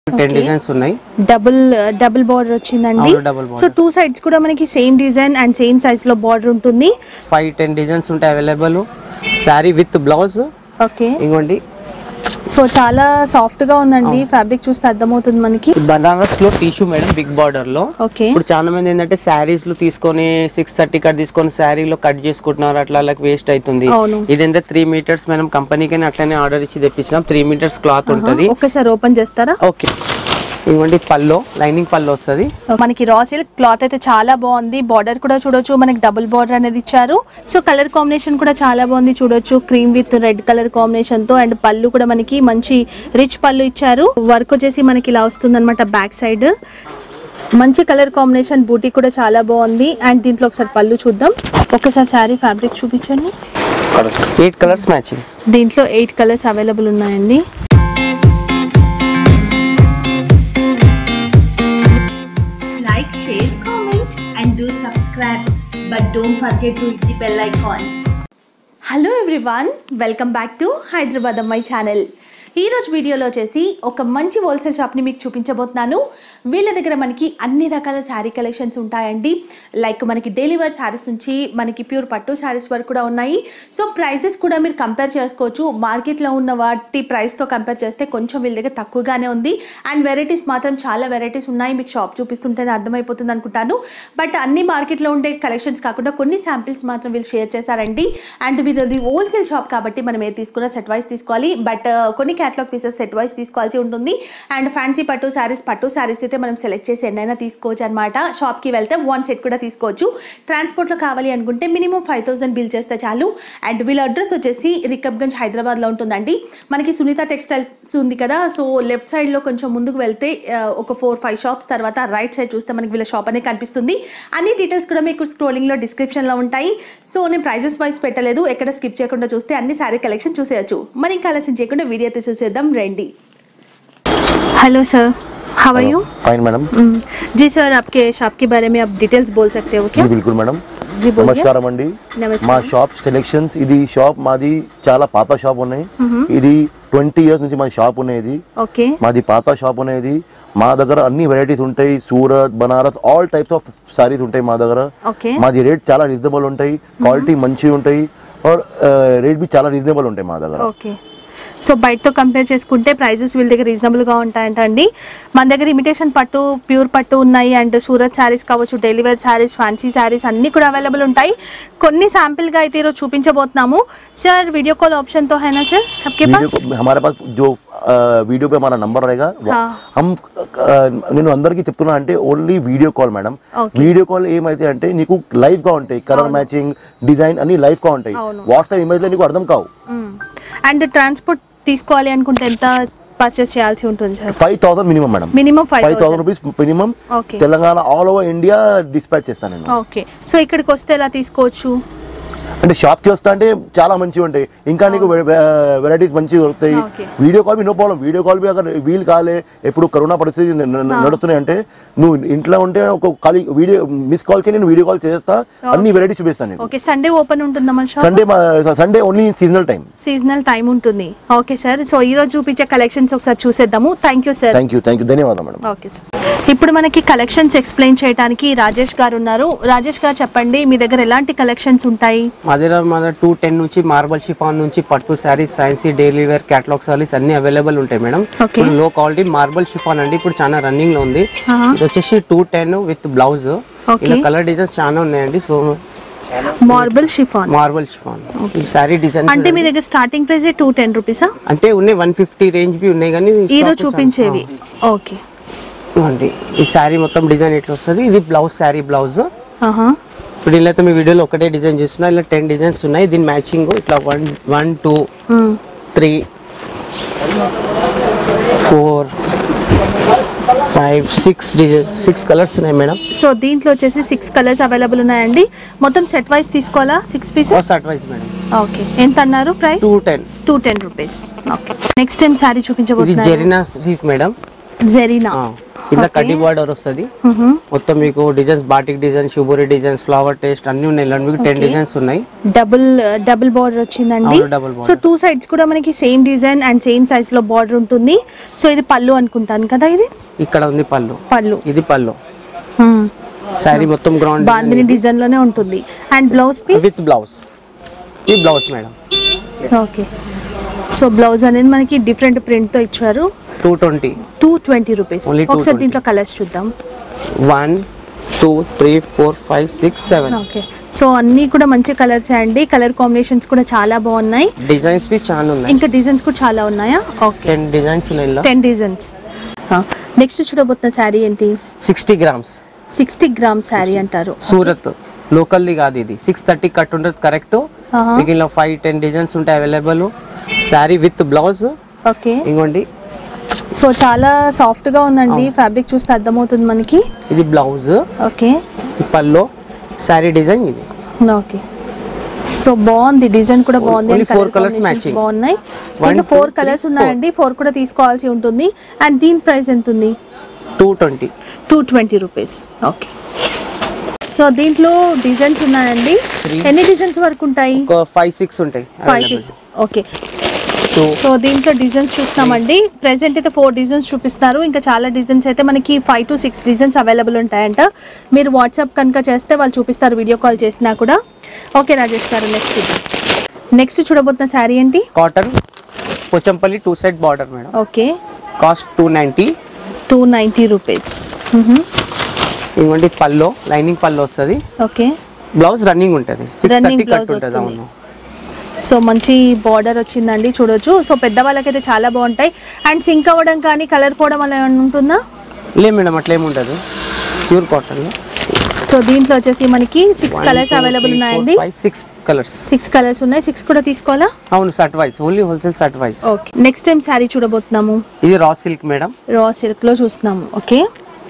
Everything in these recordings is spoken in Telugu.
టెన్ డిజైన్స్ ఉన్నాయి డబుల్ డబుల్ బార్డర్ వచ్చిందండి అవును, double border. So two sides కూడా మనకి same design and same size లో బార్డర్ ఉంటుంది ఫైవ్ టెన్ డిజైన్స్ ఉంటాయి available saree with blouse okay ఇంకోండి సో చాలా సాఫ్ట్ గా ఉందండి ఫ్యాబ్రిక్ చూస్తే అర్థమవుతుంది మనకి బనారస్ లో టిష్యూ మేడం బిగ్ బార్డర్ లో ఓకే ఇప్పుడు చాలా మంది ఏంటంటే శారీస్ లో తీసుకొని సిక్స్ థర్టీ కట్ తీసుకొని శారీలో కట్ చేసుకుంటున్నారు అట్లా అలా వేస్ట్ అవుతుంది అవును. ఇదంతా త్రీ మీటర్స్ మనం కంపెనీకి అట్లనే ఆర్డర్ ఇచ్చి తెప్పించినాం త్రీ మీటర్స్ క్లాత్ ఉంటుంది ఒక్కసారి ఓపెన్ చేస్తారా ఓకే ఇవ్వండి పల్లో లైనింగ్ పల్లో వస్తుంది మనకి రా సిల్క్ క్లాత్ అయితే చాలా బాగుంది బార్డర్ కూడా చూడొచ్చు మనకి డబుల్ బార్డర్ అనేది ఇచ్చారు సో కలర్ కాంబినేషన్ కూడా చాలా బాగుంది చూడొచ్చు cream with red colour combination తో అండ్ పళ్ళు కూడా మనకి మంచి రిచ్ పళ్ళు ఇచ్చారు వర్క్ వచ్చేసి మనకి ఇలా వస్తుంది అనమాట బ్యాక్ సైడ్ మంచి కలర్ కాంబినేషన్ బూటీ కూడా చాలా బాగుంది అండ్ దీంట్లో ఒకసారి పళ్ళు చూద్దాం ఒకసారి శారీ ఫ్యాబ్రిక్ చూపించండి ఎయిట్ కలర్స్ మ్యాచింగ్ దీంట్లో ఎయిట్ కలర్స్ అవైలబుల్ ఉన్నాయండి like, share, comment, and do subscribe. But don't forget to hit the bell icon. Hello everyone welcome back to Hyderabad అమ్మాయి ఛానల్ ఈరోజు వీడియోలో వచ్చేసి ఒక మంచి హోల్సేల్ షాప్ని మీకు చూపించబోతున్నాను వీళ్ళ దగ్గర మనకి అన్ని రకాల శారీ కలెక్షన్స్ ఉంటాయండి లైక్ మనకి డైలీ వేర్ శారీస్ నుంచి మనకి ప్యూర్ పట్టు శారీస్ వరకు కూడా ఉన్నాయి సో ప్రైజెస్ కూడా మీరు కంపేర్ చేసుకోవచ్చు మార్కెట్లో ఉన్న వాటి ప్రైస్తో కంపేర్ చేస్తే కొంచెం వీళ్ళ దగ్గర తక్కువగానే ఉంది అండ్ వెరైటీస్ మాత్రం చాలా వెరైటీస్ ఉన్నాయి మీకు షాప్ చూపిస్తుంటేనే అర్థమైపోతుంది అనుకుంటాను బట్ అన్ని మార్కెట్లో ఉండే కలెక్షన్స్ కాకుండా కొన్ని శాంపిల్స్ మాత్రం వీళ్ళు షేర్ చేశారండి అండ్ వీళ్ళది హోల్సేల్ షాప్ కాబట్టి మనం ఏది తీసుకున్నా సెట్ వైస్ తీసుకోవాలి బట్ కొన్ని క్యాటలాగ్ పీసెస్ సెట్ వైస్ తీసుకోవాల్సి ఉంటుంది అండ్ ఫ్యాన్సీ పట్టు శారీస్ పట్టు శారీస్ అయితే మనం సెలెక్ట్ చేసి ఎన్నైనా తీసుకోవచ్చు అనమాట షాప్కి వెళ్తే వన్ సెట్ కూడా తీసుకోవచ్చు ట్రాన్స్పోర్ట్లో కావాలి అనుకుంటే మినిమం ఫైవ్ థౌసండ్ బిల్ చేస్తే చాలు అండ్ వీళ్ళ అడ్రస్ వచ్చేసి రికబ్గంజ్ హైదరాబాద్లో ఉంటుందండి మనకి సునీత టెక్స్టైల్స్ ఉంది కదా సో లెఫ్ట్ సైడ్లో కొంచెం ముందుకు వెళ్తే ఆ, ఒక ఫోర్ ఫైవ్ షాప్స్ తర్వాత రైట్ సైడ్ చూస్తే మనకి వీళ్ళ షాప్ అనేది కనిపిస్తుంది అన్ని డీటెయిల్స్ కూడా మీకు స్క్రోలింగ్లో డిస్క్రిప్షన్లో ఉంటాయి సో నేను ప్రైజెస్ వైజ్ పెట్టలేదు ఎక్కడ స్కిప్ చేయకుండా చూస్తే అన్ని శారీ కలెక్షన్ చూసేయచ్చు మరి ఇంకా ఆలస్యం చేయకుండా వీడియో అయితే చూసేద్దాం రండి hello sir how are you fine madam ji sir आपके शॉप के बारे में आप डिटेल्स बोल सकते हो क्या जी बिल्कुल మేడం जी बोलिए నమస్కారం అండి నమస్కారం. మా షాప్ సెలెక్షన్స్ ఇది షాప్ మాది చాలా పాత షాప్ ఉన్నాయి ఇది ట్వంటీ ఇయర్స్ నుంచి మా షాప్ ఉన్నది ओके మాది పాత షాప్ అనేది మా దగ్గర అన్ని వెరైటీస్ ఉంటాయి Surat Banaras all types of sarees ఉంటాయి మా దగ్గర ఓకే మాది రేట్ చాలా రీజనబుల్ ఉంటాయి క్వాలిటీ మంచిగా ఉంటాయి ఆర్ రేట్ బి చాలా రీజనబుల్ ఉంటాయి మా దగ్గర ఓకే సో బయటతో కంపేర్ చేసుకుంటే ప్రైజెస్ వీళ్ళ దగ్గర రీజనబుల్గా ఉంటాయంటండి మన దగ్గర ఇమిటేషన్ పట్టు ప్యూర్ పట్టు ఉన్నాయి అండ్ సూరత్ శారీస్ కావచ్చు డెలివరీ శారీస్ ఫ్యాన్సీ శారీస్ అన్నీ కూడా అవైలబుల్ ఉంటాయి కొన్ని శాంపిల్గా అయితే ఈరోజు చూపించబోతున్నాము సార్ వీడియో కాల్ ఆప్షన్తో హైనా సార్ आपके वीडियो पास को- हमारे पास जो आ, वीडियो पे हमारा नंबर रहेगा वो- हाँ. हम ఆ, నేను అందరికీ చెప్తున్నా అంటే only video call madam Okay. Video call ఏమైతే అంటే నీకు లైవ్ గా ఉంటాయి కలర్ మ్యాచింగ్ డిజైన్ అన్ని లైవ్ గా ఉంటాయి అవును. వాట్సాప్ ఇమేజ్ లో నీకు అర్థం కావు అండ్ ట్రాన్స్పోర్ట్ తీసుకోవాలి అనుకుంటే ఎంత పర్చేస్ చేయాల్సి ఉంటుంది sir five thousand minimum madam minimum five five thousand rupees minimum okay Telangana all over India dispatch చేస్తాను నేను ఓకే సో ఇక్కడికి వస్తే ఎలా తీసుకోవచ్చు అంటే షాప్ కి వస్తా అంటే చాలా మంచిగా ఉంటాయి ఇంకా నీకు వెరైటీస్ మంచిగా దొరుకుతాయి Okay. వీడియో కాల్ బి నో ప్రాబ్లం వీడియో కాల్ బి అక్కడ వీలు కాలే ఎప్పుడు కరోనా పరిస్థితి న- న- నడుస్తున్నాయి అంటే నువ్వు ఇంట్లో ఉంటే ఒక ఖాళీ వీడియో మిస్ కాల్ చేయి నేను వీడియో కాల్ చేస్తా అన్ని వెరైటీస్ చూపిస్తాను నీకు ఓకే సండే ఓపెన్ ఉంటుందా మన shop Sunday Sunday only seasonal time seasonal time ఉంటుంది ఓకే సార్ సో ఈ రోజు చూపించే కలెక్షన్స్ ఒకసారి చూసేద్దాము thank you sir thank you thank you ధన్యవాదాలు మేడం ఓకే సార్ ఇప్పుడు మనకి కలెక్షన్స్ ఎక్స్ప్లెయిన్ చేయడానికి రాజేష్ గారు ఉన్నారు రాజేష్ గారు చెప్పండి మీ దగ్గర ఎలాంటి కలెక్షన్స్ ఉంటాయి మా దగ్గర మన టూ టెన్ నుంచి మార్బల్ షిఫాన్ నుంచి పట్టు sarees fancy daily wear catalogue sarees అన్ని అవైలబుల్ ఉంటాయి మేడం Okay. ఇప్పుడు లో క్వాలిటీ మార్బల్ షిఫాన్ అండి ఇప్పుడు చాలా రన్నింగ్ లో ఉంది ఇది వచ్చేసి two ten with blouse Okay. ఇలా కలర్ డిజైన్స్ చాలా ఉన్నాయండి so marble chiffon marble chiffon ఈ శారీ డిజైన్ అంటే మీ దగ్గర స్టార్టింగ్ ప్రైస్ టూ టెన్ రూపీసా అంటే ఉన్నాయి వన్ ఫిఫ్టీ రేంజ్ బి ఉన్నాయి కానీ ఈ రోజు చూపించేవి ఓకే ఇవ్వండి ఈ శారీ మొత్తం డిజైన్ ఎట్లా వస్తుంది ఇది బ్లౌజ్ శారీ బ్లౌజ్ ఆహా ఇప్పుడు ఇలా అయితే మీ వీడియోలో ఒకటే డిజైన్ చూస్తున్నా ఇలా టెన్ డిజైన్స్ ఉన్నాయి దీని మ్యాచింగ్ ఇట్లా one one two hmm. Three four five six design six colours ఉన్నాయి మేడం సో దీంట్లో వచ్చేసి సిక్స్ కలర్స్ అవైలబుల్ ఉన్నాయండి మొత్తం సెట్ వైస్ తీసుకోవాలా six pieces advice madam okay ఎంత అన్నారు price two ten two ten rupees okay next time saree ఇది చూపించబోతున్నారు జెరీనా స్వీప్ మేడం జెరీనా ఆ, కింద Okay. కడ్డీ బార్డర్ వస్తుంది మొత్తం మీకు designs batik design shibori designs flower taste అన్ని ఉన్నాయి ఇలా మీకు టెన్ Okay. డిజైన్స్ ఉన్నాయి డబుల్ డబుల్ బార్డర్ వచ్చిందండి అవును, double border. So two sides కూడా మనకి same design and same size లో బార్డర్ ఉంటుంది సో ఇది పళ్ళు అనుకుంటాను కదా ఇది ఇక్కడ ఉంది పళ్ళు పళ్ళు ఇది పళ్ళు శారీ మొత్తం గ్రౌండ్ బాందిని డిజైన్ లోనే ఉంటుంది and blouse piece with blouse ఈ blouse madam okay so blouse అనేది మనకి డిఫరెంట్ ప్రింట్ తో ఇచ్చారు two twenty two twenty rupees Only ఒకసారి 220. దీంట్లో కలర్స్ చూద్దాం one two three four five six seven okay so అన్నీ కూడా మంచి కలర్స్ అండి కలర్ కాంబినేషన్స్ కూడా చాలా బాగున్నాయి డిజైన్స్ బి చాలా ఉన్నాయి ఇంకా డిజైన్స్ కూడా చాలా ఉన్నాయా ఓకే టెన్ డిజైన్స్ ఉన్నాయి ఇలా టెన్ డిజైన్స్ నెక్స్ట్ చూడబోతున్న శారీ ఏంటి sixty grams sixty gram saree అంటారు సూరత్ లోకల్ది కాదు ఇది సిక్స్ థర్టీ కట్ ఉంటుంది కరెక్ట్ ఆహా. మీకు ఇలా ఫైవ్ టెన్ డిజైన్స్ ఉంటాయి available saree with blouse okay ఇంకోండి సో చాలా సాఫ్ట్ గా ఉందండి ఫ్యాబ్రిక్ చూస్తే అర్థమవుతుంది మనకి ఇది బ్లౌజ్ ఓకే పల్లో శారీ డిజైన్ ఇది ఓకే సో బాగుంది డిజైన్ కూడా బాగుంది Only and four colour colours combinations matching. బాగున్నాయి One, దీంట్లో two, four three, colours four. ఉన్నాయండి ఫోర్ కూడా తీసుకోవాల్సి ఉంటుంది అండ్ దీని ప్రైస్ ఎంత ఉంది two twenty two twenty rupees okay so దీంట్లో డిజైన్స్ ఉన్నాయండి Three. ఎన్ని డిజైన్స్ వరకు ఉంటాయి ఒక ఫైవ్ సిక్స్ ఉంటాయి five six okay two so దీంట్లో డిజైన్స్ చూస్తామండి ప్రెసెంట్ అయితే ఫోర్ డిజైన్స్ చూపిస్తారు ఇంకా చాలా డిజైన్స్ అయితే మనకి five to six designs available ఉంటాయంట మీరు వాట్సాప్ కనుక చేస్తే వాళ్ళు చూపిస్తారు వీడియో కాల్ చేసినా కూడా ఓకే రాజేష్ గారు నెక్స్ట్ నెక్స్ట్ చూడబోతున్న శారీ ఏంటి cotton Pochampally two side border madam okay cost two ninety two ninety rupees ఇంకోటి పల్లో లైనింగ్ పల్లో వస్తుంది ఓకే బ్లౌజ్ రన్నింగ్ ఉంటుంది six Running thirty blouse cut ఉంటుంది వస్తుంది. అవును సో మంచి బార్డర్ వచ్చిందండి చూడొచ్చు సో పెద్దవాళ్ళకైతే చాలా బాగుంటాయి అండ్ సింక్ అవ్వడం కానీ కలర్ పోవడం అలా ఏమైనా ఉంటుందా లే మేడం అట్లా ఏముండదు ప్యూర్ కాటన్లో సో దీంట్లో వచ్చేసి మనకి సిక్స్ కలర్స్ అవైలబుల్ ఉన్నాయండి five six colours six colours ఉన్నాయి సిక్స్ కూడా తీసుకోవాలా అవును set wise only wholesale set wise okay next time saree చూడబోతున్నాము ఇది raw silk madam raw silk లో చూస్తున్నాము ఓకే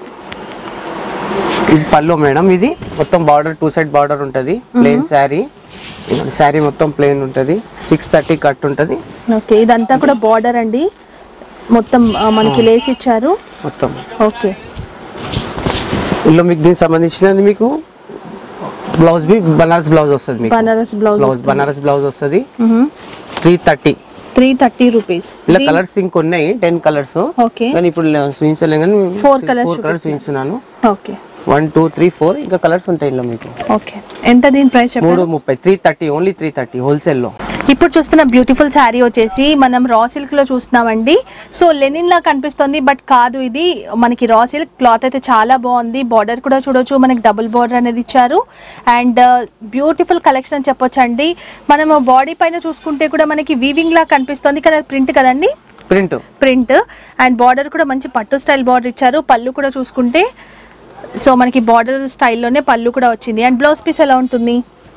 ఇది పల్లో మేడం ఇది మొత్తం బార్డర్ టూ సైడ్ బార్డర్ ఉంటుంది ప్లెయిన్ శారీ శారీ మొత్తం ప్లెయిన్ ఉంటుంది సిక్స్ థర్టీ కట్ ఉంటుంది ఓకే ఇదంతా కూడా బార్డర్ అండి మొత్తం ఆ, మనకి లేస్ ఇచ్చారు మొత్తం ఓకే ఇందులో మీకు దీనికి సంబంధించినది మీకు బ్లౌజ్ బి బనారస్ బ్లౌజ్ వస్తుంది మీకు Banaras blouse blouse Banaras blouse వస్తుంది three thirty three thirty rupees ఇలా కలర్స్ ఇంక ఉన్నాయి టెన్ కలర్స్ ఓకే కానీ ఇప్పుడు చూపించలేం కానీ Four colours ఫోర్ కలర్స్ చూపిస్తున్నాను okay one two three four ఇంకా కలర్స్ ఉంటాయి ఇందులో మీకు ఓకే ఎంత దీని ప్రైస్ మూడు చెప్పండి ముప్పై three thirty only three thirty హోల్సేల్లో ఇప్పుడు చూస్తున్న బ్యూటిఫుల్ శారీ వచ్చేసి మనం రా సిల్క్ లో చూస్తున్నామండి సో లెనిన్ లా కనిపిస్తుంది బట్ కాదు ఇది మనకి రా సిల్క్ క్లాత్ అయితే చాలా బాగుంది బార్డర్ కూడా చూడొచ్చు మనకి డబుల్ బార్డర్ అనేది ఇచ్చారు అండ్ బ్యూటిఫుల్ కలెక్షన్ అని చెప్పొచ్చు అండి మనం బాడీ పైన చూసుకుంటే కూడా మనకి వీవింగ్ లా కనిపిస్తుంది కానీ ప్రింట్ కదండి ప్రింట్ ప్రింట్ అండ్ బార్డర్ కూడా మంచి పట్టు స్టైల్ బార్డర్ ఇచ్చారు పళ్ళు కూడా చూసుకుంటే సో మనకి బార్డర్ స్టైల్లోనే పళ్ళు కూడా వచ్చింది అండ్ బ్లౌజ్ పీస్ ఎలా ఉంటుంది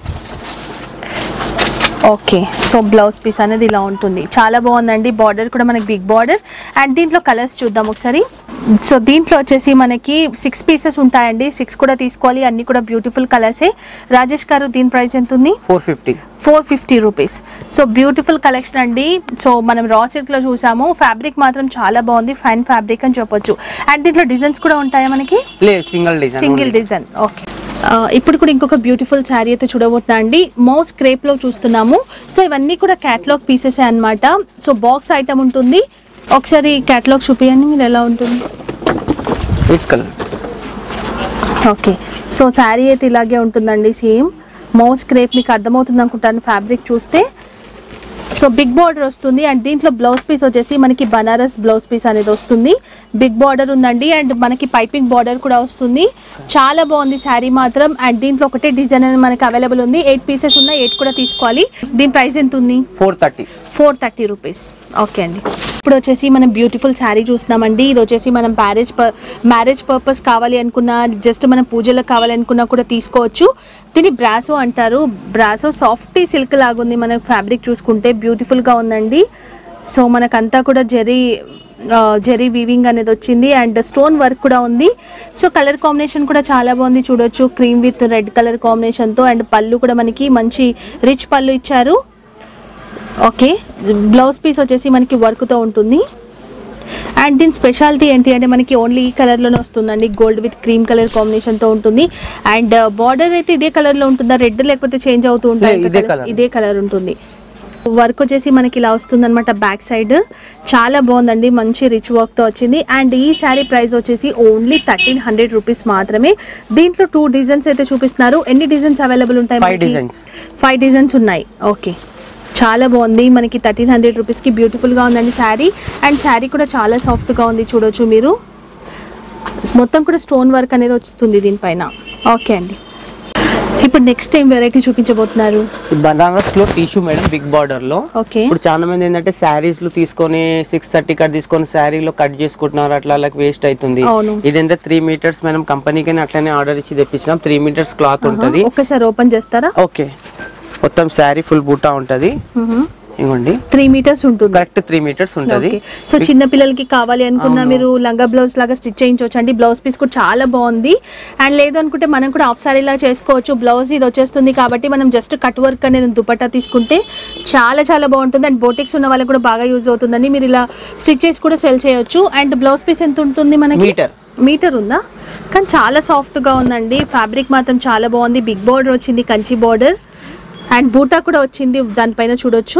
ఓకే సో బ్లౌజ్ పీస్ అనేది ఇలా ఉంటుంది చాలా బాగుందండి బార్డర్ కూడా మనకి బిగ్ బార్డర్ అండ్ దీంట్లో కలర్స్ చూద్దాం ఒకసారి సో దీంట్లో వచ్చేసి మనకి సిక్స్ పీసెస్ ఉంటాయండి సిక్స్ కూడా తీసుకోవాలి అన్ని కూడా బ్యూటిఫుల్ కలర్సే రాజేష్ గారు దీని ప్రైస్ ఎంత ఉంది four fifty four fifty rupees so beautiful collection అండి సో మనం రా సిల్క్లో చూసాము ఫ్యాబ్రిక్ మాత్రం చాలా బాగుంది ఫైన్ ఫ్యాబ్రిక్ అని చెప్పొచ్చు అండ్ దీంట్లో డిజైన్స్ కూడా ఉంటాయా మనకి లే single design single design okay ఇప్పుడు కూడా ఇంకొక బ్యూటిఫుల్ శారీ అయితే చూడబోతున్నా అండి మౌస్ క్రేప్ లో చూస్తున్నాము సో ఇవన్నీ కూడా క్యాటలాగ్ పీసెస్ అన్నమాట సో బాక్స్ ఐటమ్ ఉంటుంది ఒకసారి క్యాటలాగ్ చూపించండి మీరు ఎలా ఉంటుంది eight colours okay so saree అయితే ఇలాగే ఉంటుందండి సేమ్ మౌస్ క్రేప్ మీకు అర్థమవుతుంది అనుకుంటాను ఫ్యాబ్రిక్ చూస్తే సో బిగ్ బార్డర్ వస్తుంది అండ్ దీంట్లో బ్లౌజ్ పీస్ వచ్చేసి మనకి బనారస్ బ్లౌజ్ పీస్ అనేది వస్తుంది బిగ్ బార్డర్ ఉందండి అండ్ మనకి పైపింగ్ బార్డర్ కూడా వస్తుంది చాలా బాగుంది శారీ మాత్రం అండ్ దీంట్లో ఒకటే డిజైన్ అనేది మనకి అవైలబుల్ ఉంది ఎయిట్ పీసెస్ ఉన్నాయి ఎయిట్ కూడా తీసుకోవాలి దీని ప్రైస్ ఎంత ఉంది four thirty four thirty rupees okay అండి ఇప్పుడు వచ్చేసి మనం బ్యూటిఫుల్ శారీ చూస్తున్నామండి ఇది వచ్చేసి మనం మ్యారేజ్ మ్యారేజ్ పర్పస్ కావాలి అనుకున్నా జస్ట్ మనం పూజలకు కావాలి అనుకున్నా కూడా తీసుకోవచ్చు దీన్ని బ్రాసో అంటారు బ్రాసో సాఫ్టీ సిల్క్ లాగుంది మనకు ఫ్యాబ్రిక్ చూసుకుంటే బ్యూటిఫుల్గా ఉందండి సో మనకంతా కూడా జెరీ జెరీ వీవింగ్ అనేది వచ్చింది అండ్ స్టోన్ వర్క్ కూడా ఉంది సో కలర్ కాంబినేషన్ కూడా చాలా బాగుంది చూడొచ్చు క్రీమ్ విత్ రెడ్ కలర్ కాంబినేషన్తో అండ్ పళ్ళు కూడా మనకి మంచి రిచ్ పళ్ళు ఇచ్చారు ఓకే బ్లౌజ్ పీస్ వచ్చేసి మనకి వర్క్తో ఉంటుంది అండ్ దీని స్పెషాలిటీ ఏంటి అంటే మనకి ఓన్లీ ఈ కలర్లోనే వస్తుందండి గోల్డ్ విత్ క్రీమ్ కలర్ కాంబినేషన్తో ఉంటుంది అండ్ బార్డర్ అయితే ఇదే కలర్లో ఉంటుందా రెడ్ లేకపోతే చేంజ్ అవుతూ ఉంటాయి లే, ఇదే colours? colour. ఇదే కలర్ ఉంటుంది వర్క్ వచ్చేసి మనకి ఇలా వస్తుంది అనమాట బ్యాక్ సైడ్ చాలా బాగుందండి మంచి రిచ్ వర్క్తో వచ్చింది అండ్ ఈ శారీ ప్రైస్ వచ్చేసి ఓన్లీ థర్టీన్ హండ్రెడ్ రూపీస్ మాత్రమే దీంట్లో టూ డిజైన్స్ అయితే చూపిస్తున్నారు ఎన్ని డిజైన్స్ అవైలబుల్ ఉంటాయి Five designs. ఫైవ్ డిజైన్స్ ఉన్నాయి ఓకే చాలా బాగుంది మనకి థర్టీన్ హండ్రెడ్ రూపీస్కి బ్యూటిఫుల్గా ఉందండి శారీ అండ్ శారీ కూడా చాలా సాఫ్ట్గా ఉంది చూడొచ్చు మీరు మొత్తం కూడా స్టోన్ వర్క్ అనేది వస్తుంది దీనిపైన ఓకే అండి ఇప్పుడు నెక్స్ట్ ఏం వెరైటీ చూపించబోతున్నారు బనారస్ లో టిష్యూ మేడం బిగ్ బార్డర్ లో ఓకే ఇప్పుడు చాలా మంది ఏంటంటే శారీస్ లు తీసుకొని సిక్స్ థర్టీ కట్ తీసుకొని శారీలో కట్ చేసుకుంటున్నారు అట్లా అలా వేస్ట్ అవుతుంది అవును. ఇదంతా త్రీ మీటర్స్ మనం కంపెనీకి అట్లనే ఆర్డర్ ఇచ్చి తెప్పించినాం త్రీ మీటర్స్ క్లాత్ ఉంటది ఒక్కసారి ఓపెన్ చేస్తారా ఓకే మొత్తం శారీ ఫుల్ బూటా ఉంటది ఇవ్వండి త్రీ మీటర్స్ ఉంటుంది కరెక్ట్ త్రీ మీటర్స్ ఉంటది ఓకే సో చిన్న పిల్లలకి కావాలి అనుకున్నా మీరు లంగా బ్లౌజ్ లాగా స్టిచ్ చేయించవచ్చు అండి బ్లౌజ్ పీస్ కూడా చాలా బాగుంది అండ్ లేదు అనుకుంటే మనం కూడా హాఫ్ సారీ లా చేసుకోవచ్చు బ్లౌజ్ ఇది వచ్చేస్తుంది కాబట్టి మనం జస్ట్ కట్ వర్క్ అనేది దుపట్టా తీసుకుంటే చాలా చాలా బాగుంటుంది అండ్ బోటిక్స్ ఉన్న వాళ్ళకి కూడా బాగా యూజ్ అవుతుందండి మీరు ఇలా స్టిచ్ చేసి కూడా సెల్ చేయొచ్చు అండ్ బ్లౌజ్ పీస్ ఎంత ఉంటుంది మనకి మీటర్ మీటర్ ఉందా కానీ చాలా సాఫ్ట్గా ఉందండి ఫ్యాబ్రిక్ మాత్రం చాలా బాగుంది బిగ్ బార్డర్ వచ్చింది కంచి బార్డర్ అండ్ బూటా కూడా వచ్చింది దానిపైన చూడొచ్చు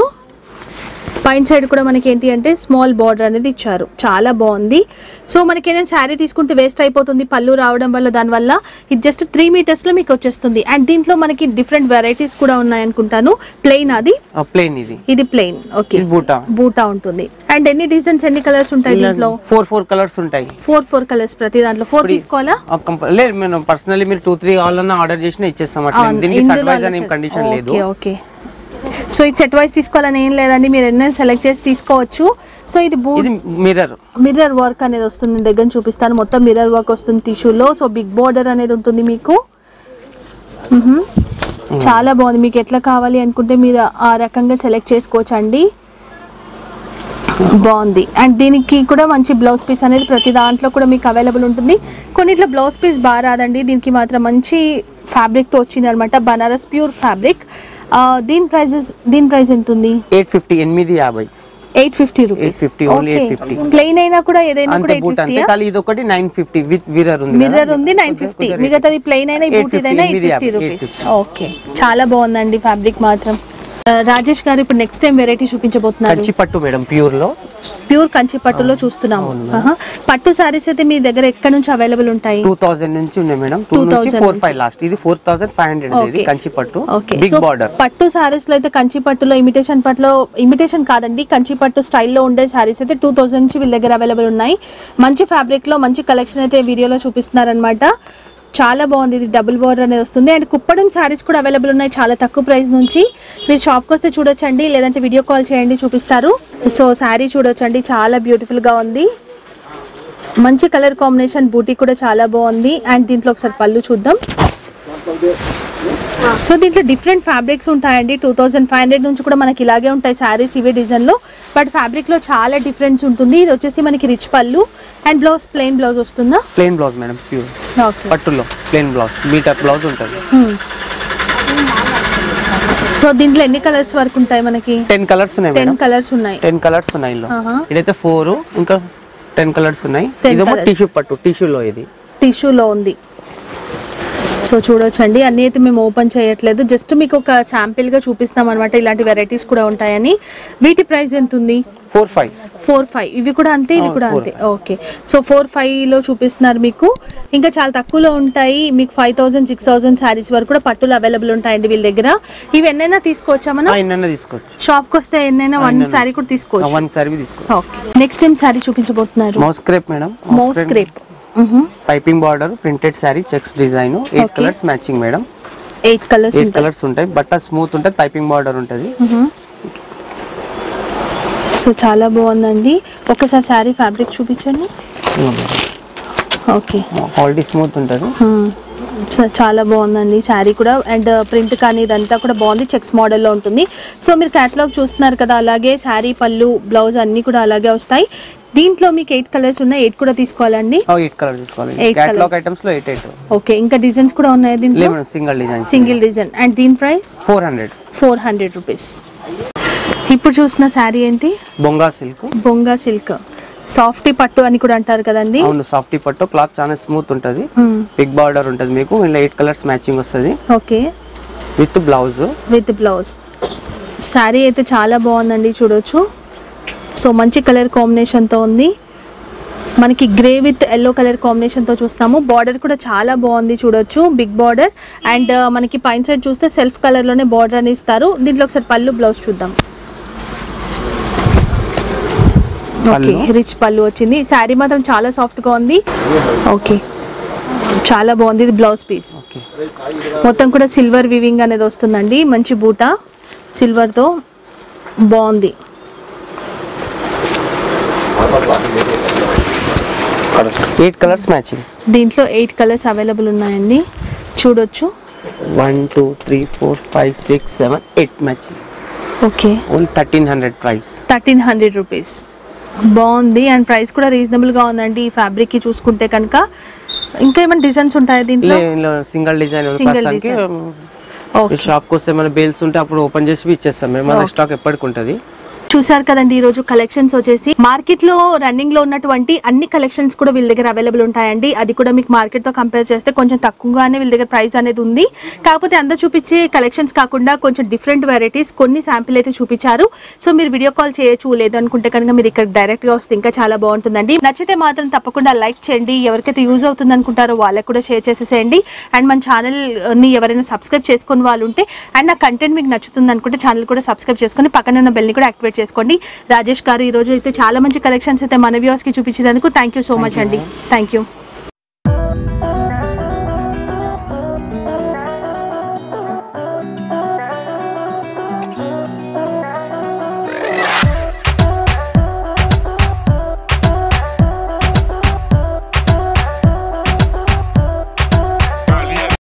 పైన సైడ్ కూడా మనకి ఏంటి అంటే స్మాల్ బార్డర్ అనేది ఇచ్చారు చాలా బాగుంది సో మనకి ఏదైనా శారీ తీసుకుంటే వేస్ట్ అయిపోతుంది పళ్ళు రావడం వల్ల దానివల్ల ఇది జస్ట్ త్రీ మీటర్స్లో మీకు వచ్చేస్తుంది అండ్ దీంట్లో మనకి డిఫరెంట్ వెరైటీస్ కూడా ఉన్నాయి అనుకుంటాను ప్లెయిన్ అది ప్లేన్ ఇది ఇది ప్లెయిన్ ఓకే ఇది బూటా బూటా ఉంటుంది అండ్ ఎన్ని డిజైన్స్ ఎన్ని కలర్స్ ఉంటాయి దీంట్లో ఫోర్ ఫోర్ కలర్స్ ఉంటాయి ఫోర్ ఫోర్ కలర్స్ ప్రతి దాంట్లో ఫోర్ తీసుకోవాలా ఆ కంప- లేదు మేము పర్సనల్లీ మీరు టూ త్రీ కావాలన్నా ఆర్డర్ చేసినా ఇచ్చేస్తాం అట్లా అవును, దీనికి ఇందులో సర్వైజ్ అలా అనే set- కండిషన్ లేదు ఓకే ఓకే సో ఇది సెట్ వైజ్ తీసుకోవాలని ఏం లేదండి మీరు ఎన్నైనా సెలెక్ట్ చేసి తీసుకోవచ్చు సో ఇది బూ ఇది మిర్రర్ మిర్రర్ వర్క్ అనేది వస్తుంది నేను దగ్గర చూపిస్తాను మొత్తం మిర్రర్ వర్క్ వస్తుంది టిష్యూలో సో బిగ్ బార్డర్ అనేది ఉంటుంది మీకు మ్హూ. చాలా బాగుంది మీకు ఎట్లా కావాలి అనుకుంటే మీరు ఆ రకంగా సెలెక్ట్ చేసుకోవచ్చు అండి బాగుంది అండ్ దీనికి కూడా మంచి బ్లౌజ్ పీస్ అనేది ప్రతి దాంట్లో కూడా మీకు అవైలబుల్ ఉంటుంది కొన్నిట్లో బ్లౌజ్ పీస్ బాగా రాదండి దీనికి మాత్రం మంచి ఫ్యాబ్రిక్తో వచ్చింది అనమాట బనారస్ ప్యూర్ ఫ్యాబ్రిక్ దీని ప్రైజెస్ దీని ప్రైస్ ఎంత ఉంది ఎయిట్ ఫిఫ్టీ ఎనిమిది యాభై eight fifty rupees 850, only 850. Plain అయినా కూడా ఏదైనా అంతే కూడా ఎయిట్ బూట్ అంతే ఫిఫ్టీ కానీ ఇది ఒకటి నైన్ ఫిఫ్టీ విత్ మిర్రర్ ఉంది మిర్రర్ ఉంది నైన్ ఫిఫ్టీ మిగతాది ప్లెయిన్ అయినా ఈ బూట్ 850, ఏదైనా ఎయిట్ ఎనిమిది ఫిఫ్టీ యాభై, రూపీస్ ఓకే చాలా బాగుందండి ఫ్యాబ్రిక్ మాత్రం ఆ, రాజేష్ గారు ఇప్పుడు నెక్స్ట్ టైం వెరైటీ చూపించబోతున్నారు కంచి పట్టు మేడం ప్యూర్ లో ప్యూర్ కంచి పట్టులో చూస్తున్నాము ఆహా. పట్టు సారీస్ అయితే మీ దగ్గర ఎక్కడ నుంచి అవైలబుల్ ఉంటాయి టూ థౌసండ్ నుంచి ఉన్నాయి మేడం టూ నుంచి 2000 ఫోర్ నుంచి. ఫైవ్ లాస్ట్ ఇది ఫోర్ థౌసండ్ ఫైవ్ హండ్రెడ్ ఇది Okay. కంచి పట్టు ఓకే బిగ్ సో బార్డర్ పట్టు సారీస్ లో అయితే కంచి పట్టులో ఇమిటేషన్ పట్టులో ఇమిటేషన్ కాదండి కంచి పట్టు స్టైల్లో ఉండే సారీస్ అయితే టూ థౌసండ్ నుంచి వీళ్ళ దగ్గర అవైలబుల్ ఉన్నాయి మంచి ఫ్యాబ్రిక్ లో మంచి కలెక్షన్ అయితే వీడియోలో చూపిస్తున్నారనమాట చాలా బాగుంది ఇది డబుల్ బోర్డర్ అనేది వస్తుంది అండ్ కుప్పడం శారీస్ కూడా అవైలబుల్ ఉన్నాయి చాలా తక్కువ ప్రైస్ నుంచి మీరు షాప్కి వస్తే చూడొచ్చండి లేదంటే వీడియో కాల్ చేయండి చూపిస్తారు సో శారీ చూడొచ్చండి చాలా beautiful గా ఉంది మంచి కలర్ కాంబినేషన్ బూటీ కూడా చాలా బాగుంది అండ్ దీంట్లో ఒకసారి పళ్ళు చూద్దాం సో దీంట్లో డిఫరెంట్ ఫ్యాబ్రిక్స్ ఉంటాయండి టూ థౌజండ్ ఫైవ్ హండ్రెడ్ నుంచి కూడా మనకి ఇలాగే ఉంటాయి శారీస్ ఇవే డిజైన్లో బట్ ఫ్యాబ్రిక్లో చాలా డిఫరెన్స్ ఉంటుంది ఇది వచ్చేసి మనకి రిచ్ పళ్ళు అండ్ బ్లౌజ్ ప్లెయిన్ బ్లౌజ్ వస్తుందా plain blouse madam pure okay పట్టులో ప్లెయిన్ బ్లౌజ్ మీటర్ బ్లౌజ్ ఉంటుంది సో దీంట్లో ఎన్ని కలర్స్ వరకు ఉంటాయి మనకి టెన్ కలర్స్ ఉన్నాయి టెన్ మేడం కలర్స్ ఉన్నాయి టెన్ కలర్స్ ఉన్నాయి ఇందులో ఆహా. ఇదైతే ఫోర్ ఇంకా టెన్ కలర్స్ ఉన్నాయి 10 ఇదేమో colours. టిష్యూ పట్టు టిష్యూలో ఇది టిష్యూలో ఉంది సో చూడొచ్చండి అన్నీ అయితే మేము ఓపెన్ చేయట్లేదు జస్ట్ మీకు ఒక శాంపిల్గా చూపిస్తాం అనమాట ఇలాంటి వెరైటీస్ కూడా ఉంటాయని వీటి ప్రైస్ ఎంత ఉంది ఫోర్ ఫైవ్ ఫోర్ ఫైవ్ ఇవి కూడా అంతే ఇవి అవును, కూడా four అంతే ఓకే సో ఫోర్ లో చూపిస్తున్నారు మీకు ఇంకా చాలా తక్కువలో ఉంటాయి మీకు five thousand six thousand sarees వరకు కూడా పట్టులు అవైలబుల్ ఉంటాయండి వీళ్ళ దగ్గర ఇవి ఎన్నైనా తీసుకోవచ్చా మనం ఎన్నైనా తీసుకోవచ్చు షాప్కి వస్తే ఎన్నైనా వన్ శారీ కూడా తీసుకోవచ్చు వన్ సారీ తీసుకోవచ్చు ఓకే నెక్స్ట్ ఏం శారీ చూపించబోతున్నారు moss crepe madam moss crepe piping border printed sari checks design eight Okay. Colours matching madam eight colours eight colours ఉంటాయి బట్ట స్మూత్ ఉంటుంది పైపింగ్ బార్డర్ ఉంటుంది సో చాలా బాగుందండి ఒకసారి శారీ ఫ్యాబ్రిక్ చూపించండి ఓకే క్వాలిటీ స్మూత్ ఉంటుంది మ్మ్. చ- చాలా బాగుందండి శారీ కూడా అండ్ ప్రింట్ కానీ ఇదంతా కూడా బాగుంది చెక్స్ మోడల్లో ఉంటుంది సో మీరు క్యాటలాగ్ చూస్తున్నారు కదా అలాగే శారీ పళ్ళు బ్లౌజ్ అన్నీ కూడా అలాగే వస్తాయి దీంట్లో మీకు ఎయిట్ కలర్స్ ఉన్నాయి ఎయిట్ కూడా తీసుకోవాలండి ఎయిట్ కలర్ తీసుకోవాలి Eight క్యాటలాగ్ colours. ఐటమ్స్ లో ఎయిట్ ఎయిట్ ఓకే ఇంకా డిజైన్స్ కూడా ఉన్నాయి దీంట్లో లేదు madam single design single design and దీని price four hundred four hundred rupees ఇప్పుడు చూసిన శారీ ఏంటి బొంగా సిల్క్ బొంగా సిల్క్ సాఫ్టీ పట్టు అని కూడా అంటారు కదండి అవును సాఫ్టీ పట్టు క్లాత్ చాలా స్మూత్ ఉంటుంది మ్మ్. బిగ్ బార్డర్ ఉంటుంది మీకు ఇలా ఎయిట్ కలర్స్ మ్యాచింగ్ వస్తుంది okay with blouse with blouse sari అయితే చాలా బాగుందండి చూడొచ్చు సో మంచి కలర్ కాంబినేషన్తో ఉంది మనకి గ్రే విత్ ఎల్లో కలర్ కాంబినేషన్తో చూస్తాము బార్డర్ కూడా చాలా బాగుంది చూడొచ్చు బిగ్ బార్డర్ అండ్ మనకి పైన సైడ్ చూస్తే సెల్ఫ్ కలర్లోనే బార్డర్ అని ఇస్తారు దీంట్లో ఒకసారి పళ్ళు బ్లౌజ్ చూద్దాం ఓకే పళ్ళు. రిచ్ పళ్ళు వచ్చింది శారీ మాత్రం చాలా సాఫ్ట్గా ఉంది ఓకే చాలా బాగుంది ఇది బ్లౌజ్ పీస్ ఓకే మొత్తం కూడా సిల్వర్ వివింగ్ అనేది వస్తుందండి మంచి బూట సిల్వర్తో బాగుంది ఎయిట్ కలర్స్ మ్యాచింగ్ దీంట్లో ఎయిట్ కలర్స్ అవైలబుల్ ఉన్నాయండి చూడొచ్చు one two three four five six seven eight matching okay only thirteen hundred price thirteen hundred rupees బాగుంది అండ్ ప్రైస్ కూడా రీజనబుల్గా ఉందండి ఈ ఫ్యాబ్రిక్కి చూసుకుంటే కనుక ఇంకా ఏమైనా డిజైన్స్ ఉంటాయా దీంట్లో సింగిల్ డిజైన్ Single ప్రస్తుతానికి ఓకే షాప్ వస్తే మన బేల్స్ ఉంటే అప్పుడు ఓపెన్ చేసి ఇచ్చేస్తాం మేము మన స్టాక్ ఎప్పటికి ఉంటుంది చూసారు కదండి ఈ రోజు కలెక్షన్స్ వచ్చేసి మార్కెట్ లో రన్నింగ్ లో ఉన్నటువంటి అన్ని కలెక్షన్స్ కూడా వీళ్ళ దగ్గర అవైలబుల్ ఉంటాయండి అది కూడా మీకు మార్కెట్ తో కంపేర్ చేస్తే కొంచెం తక్కువగానే వీళ్ళ దగ్గర ప్రైస్ అనేది ఉంది కాకపోతే అందరు చూపించే కలెక్షన్స్ కాకుండా కొంచెం డిఫరెంట్ వెరైటీస్ కొన్ని శాంపిల్ అయితే చూపించారు సో మీరు వీడియో కాల్ చేయొచ్చు లేదు అనుకుంటే కనుక మీరు ఇక్కడ డైరెక్ట్ గా వస్తే ఇంకా చాలా బాగుంటుందండి నచ్చితే మాత్రం తప్పకుండా లైక్ చేయండి ఎవరికైతే యూజ్ అవుతుంది అనుకుంటారో వాళ్ళకి కూడా షేర్ చేసేసేయండి అండ్ మన ఛానల్ ని ఎవరైనా సబ్స్క్రైబ్ చేసుకుని వాళ్ళు ఉంటే అండ్ నా కంటెంట్ మీకు నచ్చుతుంది అనుకుంటే ఛానల్ కూడా సబ్స్క్రైబ్ చేసుకొని పక్కన ఉన్న బెల్ని కూడా యాక్టివేట్ చేసుకోండి రాజేష్ గారు ఈ రోజు అయితే చాలా మంచి కలెక్షన్స్ అయితే మన వ్యూవర్స్కి చూపించినందుకు థ్యాంక్ యూ సో మచ్ అండి థ్యాంక్ యూ